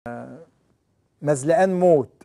مزلقان موت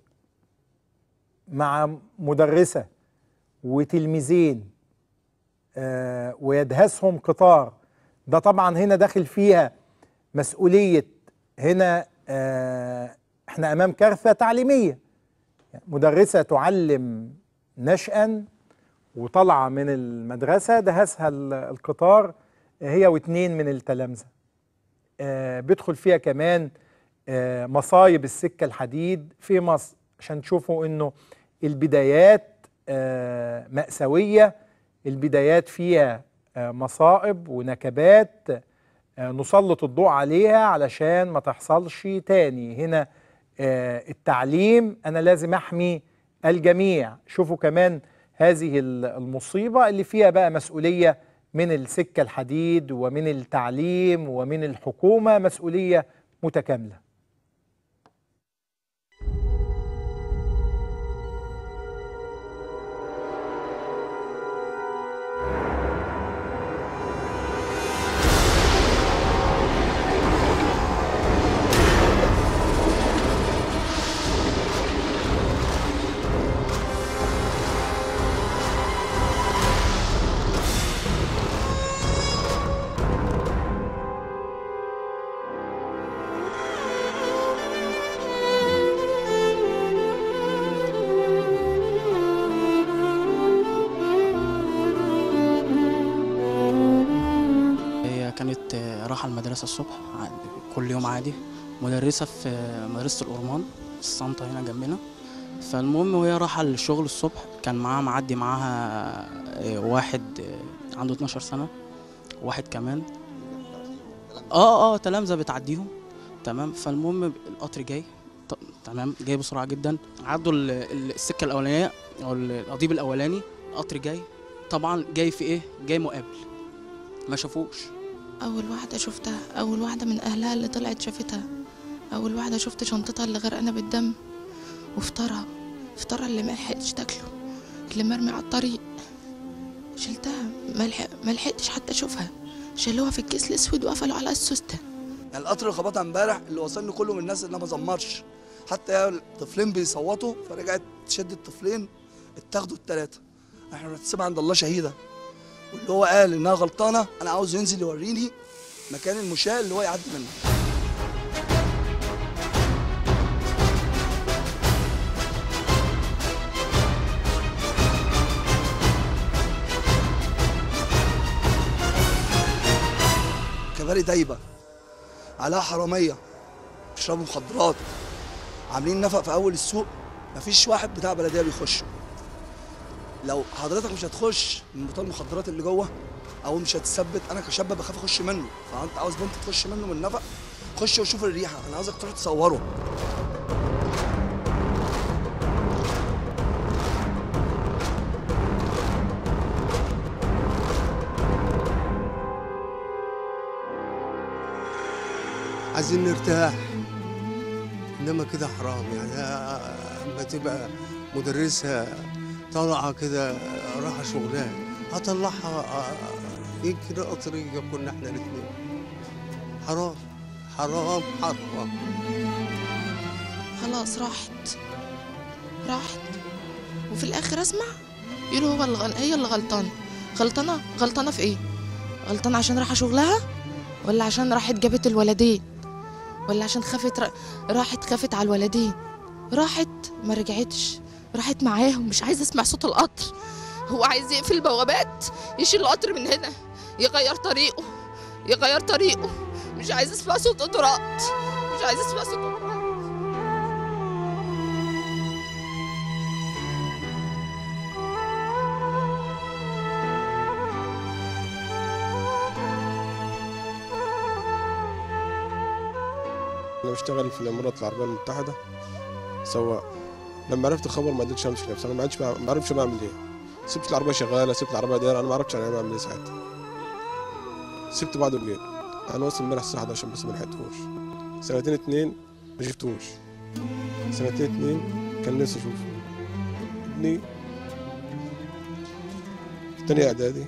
مع مدرسة وتلميذين آه، ويدهسهم قطار ده طبعا هنا داخل فيها مسؤولية هنا آه، احنا امام كارثة تعليمية يعني مدرسة تعلم نشأا وطالعة من المدرسة دهسها ال- القطار هي واتنين من التلامذة آه، بيدخل فيها كمان آه، مصايب السكة الحديد في مصر عشان تشوفوا انه البدايات آه، مأساوية البدايات فيها آه، مصائب ونكبات آه، نسلط الضوء عليها علشان ما تحصلش تاني هنا آه، التعليم انا لازم احمي الجميع شوفوا كمان هذه ال- المصيبة اللي فيها بقى مسؤولية من السكة الحديد ومن التعليم ومن الحكومة مسؤولية متكاملة هي كانت آه، رايحة المدرسة الصبح عادي، كل يوم عادي مدرسة في آه، مدرسة الأورمان في الصنطة هنا جنبنا فالمهم وهي رايحة الشغل الصبح كان معاها معدي معاها آه، واحد آه، عنده 12 سنة واحد كمان اه اه تلامذة بتعديهم تمام فالمهم القطر جاي ط- تمام جاي بسرعة جدا عدوا ال- ال- السكة الأولانية أو ال- القضيب الأولاني القطر جاي طبعا جاي في إيه؟ جاي مقابل ما شافوش أول واحدة شفتها أول واحدة من أهلها اللي طلعت شافتها أول واحدة شفت شنطتها اللي غرقانة بالدم وفطرها فطرها اللي ما لحقتش تاكله اللي مرمي على الطريق شلتها ما لحق- ما لحقتش حتى أشوفها شالوها في الكيس الأسود وقفلوا على السوستة يعني القطر اللي خبطها امبارح اللي وصلني كله من الناس اللي ما زمرش حتى هي الطفلين بيصوتوا فرجعت تشد الطفلين اتاخدوا الثلاثه احنا بنحسبها عند الله شهيده واللي هو قال انها غلطانه انا عاوز ينزل يوريني مكان المشاة اللي هو يعدي منه كباري دايبه عليها حراميه بيشربوا مخدرات عاملين نفق في اول السوق مفيش واحد بتاع بلديه بيخش لو حضرتك مش هتخش من بطال المخدرات اللي جوه او مش هتثبت انا كشاب بخاف اخش منه فانت عاوز بنت تخش منه من النفق خش وشوف الريحه انا عاوزك تروح تصوره عايزين نرتاح انما كده حرام يعني اما تبقى مدرسة طالعة كده رايحة شغلها هطلعها يمكن قطرية كنا احنا الاثنين حرام حرام حرام خلاص راحت راحت وفي الآخر أسمع يقولوا هو اللي غل... هي اللي غلطانة غلطانة غلطانة في إيه؟ غلطانة عشان رايحة شغلها ولا عشان راحت جابت الولدين ولا عشان خافت را- راحت خافت على الولدين راحت ما رجعتش راحت معاهم مش عايزة اسمع صوت القطر هو عايز يقفل البوابات يشيل القطر من هنا يغير طريقه يغير طريقه مش عايز اسمع صوت قطرات مش عايز اسمع صوت قطرات انا بشتغل في الامارات العربيه المتحده سواق لما عرفت الخبر ما قدرتش امشي نفسي انا ما عادش ما عرفش بعمل ايه سبت العربيه شغاله سبت العربيه دايره انا ما عرفتش انا بعمل ايه ساعتها سبت بعد الليل انا وصل امبارح الساعه 11 بس ما لحقتهوش سنتين اتنين ما شفتوش سنتين اتنين كان نفسي اشوفه ابني في تانية اعدادي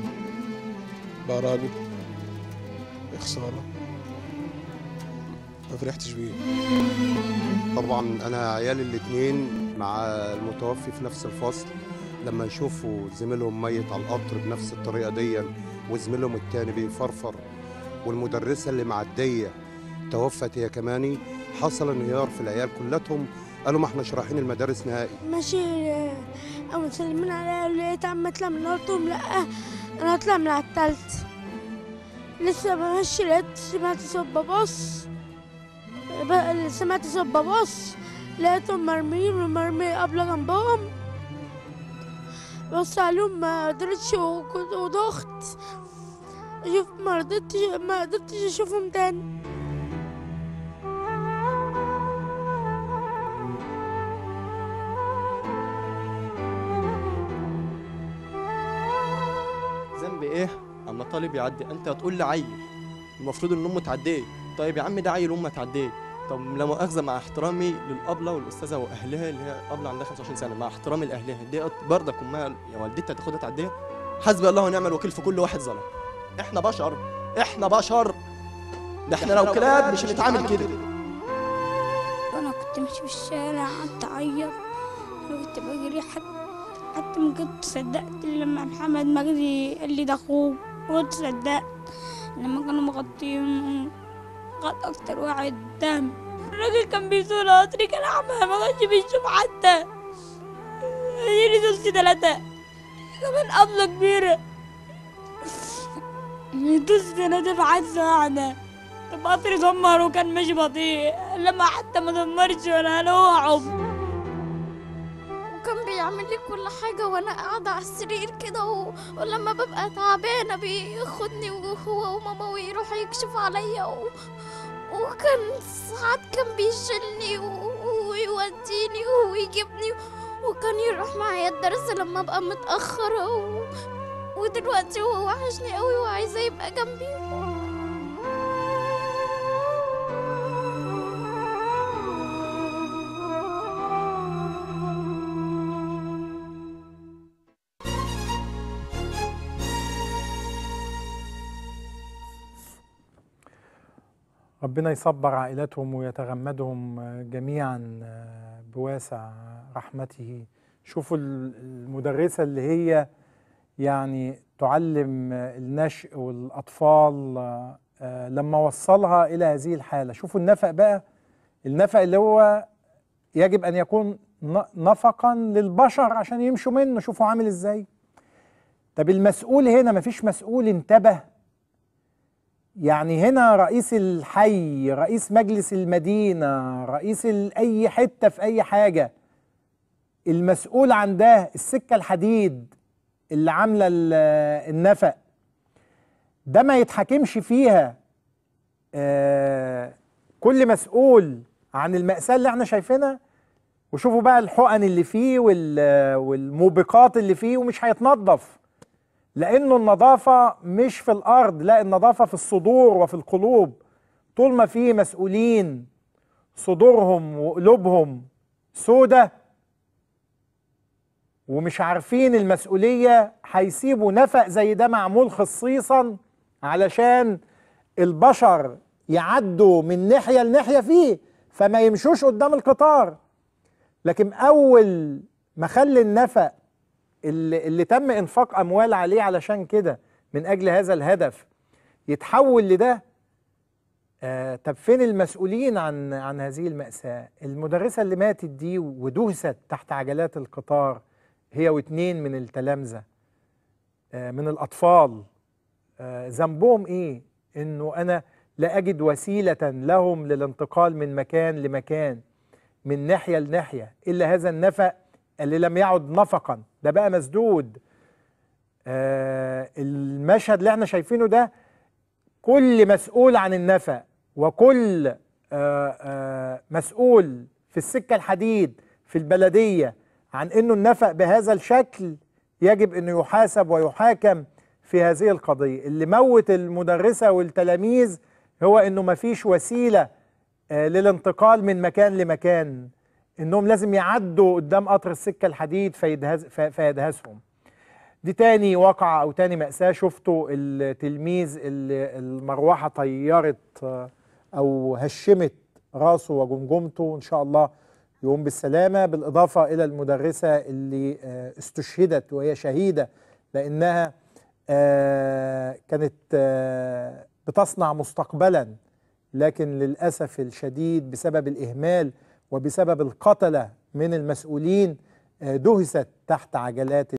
بقى راجل يا خساره ما فرحتش بيه طبعا انا عيالي الاثنين مع المتوفي في نفس الفصل لما يشوفوا زميلهم ميت على القطر بنفس الطريقه دي وزميلهم التاني بيفرفر والمدرسه اللي معديه توفت هي كماني حصل انهيار في العيال كلتهم قالوا ما احناش رايحين المدارس نهائي ماشي أول مسلمين عليا لقيت عم اطلع من قلت لهم لا انا هطلع من على التالت لسه بمشي لقيت سمعت صوت ببص ب- سمعت صوت ببص لقيتهم مرميين ومرمي قبل جنبهم بص عليهم ما قدرتش وكنت وضغط اشوف ما قدرتش ما قدرتش اشوفهم تاني ذنبي ايه اما طالب يعدي انت هتقول لي عيل المفروض ان امه تعديه طيب يا عم ده عيل امه تعديه طب لا مؤاخذه مع احترامي للابله والاستاذه واهلها اللي هي ابله عندها 25 سنه مع احترامي لاهلها دي برضك امها يا والدتها تاخدها تعديه حسبي الله ونعم الوكيل في كل واحد ظلم احنا بشر احنا بشر ده احنا لو كلاب مش هنتعامل كده وانا كنت ماشي في الشارع قعدت اعيط انا كنت بجري حتى حتى ما كنت صدقت لما محمد مجدي قال لي ده اخوه وكنت صدقت لما كانوا مغطيين غط اكتر واحد دم الراجل كان بيسوق القطر كان اعمى ما كانش بيشوف حتى هي دول تلاتة كمان قبضة كبيرة دوس تلاتة في حادثة واحدة القطر دمر وكان ماشي بطيء لما حتى ما دمرش ولا هنوعه وكان بيعمل لي كل حاجة وأنا قاعدة على السرير كده و... ولما ببقى تعبانة بياخدني وهو وماما ويروح يكشف عليا و... وكان ساعات كان بيشيلني و... ويوديني ويجيبني وكان يروح معايا الدرس لما أبقى متأخرة و... ودلوقتي هو وحشني قوي وعايزة يبقى جنبي ربنا يصبر عائلتهم ويتغمدهم جميعا بواسع رحمته شوفوا المدرسة اللي هي يعني تعلم النشء والأطفال لما وصلها إلى هذه الحالة شوفوا النفق بقى النفق اللي هو يجب أن يكون نفقا للبشر عشان يمشوا منه شوفوا عامل إزاي طب المسؤول هنا مفيش مسؤول انتبه يعني هنا رئيس الحي رئيس مجلس المدينة رئيس أي حتة في أي حاجة المسؤول عن ده السكة الحديد اللي عاملة النفق ده ما يتحكمش فيها آه كل مسؤول عن المأساة اللي احنا شايفينها وشوفوا بقى الحقن اللي فيه والموبقات اللي فيه ومش هيتنظف لانه النظافه مش في الارض لا النظافه في الصدور وفي القلوب طول ما في مسؤولين صدورهم وقلوبهم سودة ومش عارفين المسؤوليه هيسيبوا نفق زي ده معمول خصيصا علشان البشر يعدوا من ناحيه لناحيه فيه فما يمشوش قدام القطار لكن اول ما خلي النفق اللي, اللي تم انفاق اموال عليه علشان كده من اجل هذا الهدف يتحول لده آه طب فين المسؤولين عن عن هذه المأساة المدرسة اللي ماتت دي ودهست تحت عجلات القطار هي واتنين من التلامذة آه من الأطفال آه ذنبهم إيه إنه أنا لا أجد وسيلة لهم للانتقال من مكان لمكان من ناحية لناحية إلا هذا النفق اللي لم يعد نفقا ده بقى مسدود آه المشهد اللي احنا شايفينه ده كل مسؤول عن النفق وكل آه آه مسؤول في السكة الحديد في البلدية عن انه النفق بهذا الشكل يجب انه يحاسب ويحاكم في هذه القضية اللي موت المدرسة والتلاميذ هو انه مفيش وسيلة آه للانتقال من مكان لمكان انهم لازم يعدوا قدام قطر السكه الحديد فيدهز فيدهسهم دي تاني واقعة او تاني مأساة شفتوا التلميذ اللي المروحة طيرت او هشمت راسه وجمجمته ان شاء الله يقوم بالسلامه بالاضافه الى المدرسه اللي آه، استشهدت وهي شهيده لانها آه، كانت آه، بتصنع مستقبلا لكن للاسف الشديد بسبب الاهمال وبسبب القتله من المسؤولين آه، دهست تحت عجلات